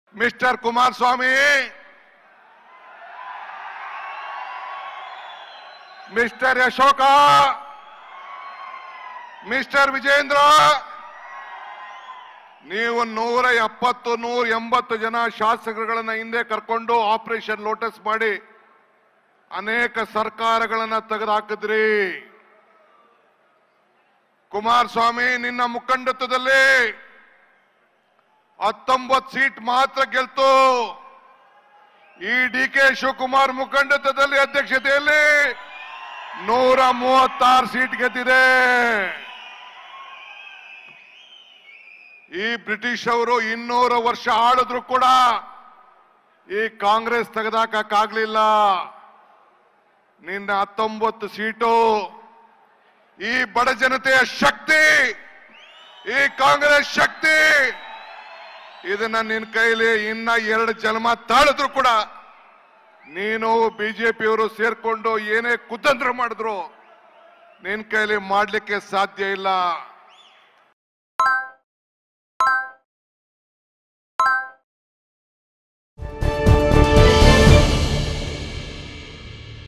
mister Kumaraswamy mister Ashoka mister Vijendra ನೀವು ನೂರ ಎಪ್ಪತ್ತು ನೂರ ಎಂಬತ್ತು ಜನ ಶಾಸಕರುಗಳನ್ನ ಹಿಂದೆ ಕರ್ಕೊಂಡು ಆಪರೇಷನ್ ಲೋಟಸ್ ಮಾಡಿ ಅನೇಕ ಸರ್ಕಾರಗಳನ್ನ ತೆಗೆದುಹಾಕಿದ್ರಿ ಕುಮಾರಸ್ವಾಮಿ ನಿನ್ನ ಮುಖಂಡತ್ವದಲ್ಲಿ ಹತ್ತೊಂಬತ್ತು ಸೀಟ್ ಮಾತ್ರ ಗೆಲ್ತು ಈ ಡಿ ಕೆ ಶಿವಕುಮಾರ್ ಮುಖಂಡತ್ವದಲ್ಲಿ ಅಧ್ಯಕ್ಷತೆಯಲ್ಲಿ ನೂರ ಮೂವತ್ತಾರು ಸೀಟ್ ಗೆದ್ದಿದೆ ಈ ಬ್ರಿಟಿಷ್ ಅವರು ಇನ್ನೂರು ವರ್ಷ ಆಳಿದ್ರು ಕೂಡ ಈ ಕಾಂಗ್ರೆಸ್ ತೆಗೆದಾಕಕ್ಕಾಗ್ಲಿಲ್ಲ ನಿನ್ನ ಹತ್ತೊಂಬತ್ತು ಸೀಟು ಈ ಬಡ ಜನತೆಯ ಶಕ್ತಿ ಈ ಕಾಂಗ್ರೆಸ್ ಶಕ್ತಿ ಇದನ್ನ ನಿನ್ ಕೈಲಿ ಇನ್ನ ಎರಡು ಜನ್ಮ ತಾಳಿದ್ರು ಕೂಡ ನೀನು ಬಿಜೆಪಿಯವರು ಸೇರ್ಕೊಂಡು ಏನೇ ಕುತಂತ್ರ ಮಾಡಿದ್ರು ನಿನ್ ಕೈಲಿ ಮಾಡ್ಲಿಕ್ಕೆ ಸಾಧ್ಯ ಇಲ್ಲ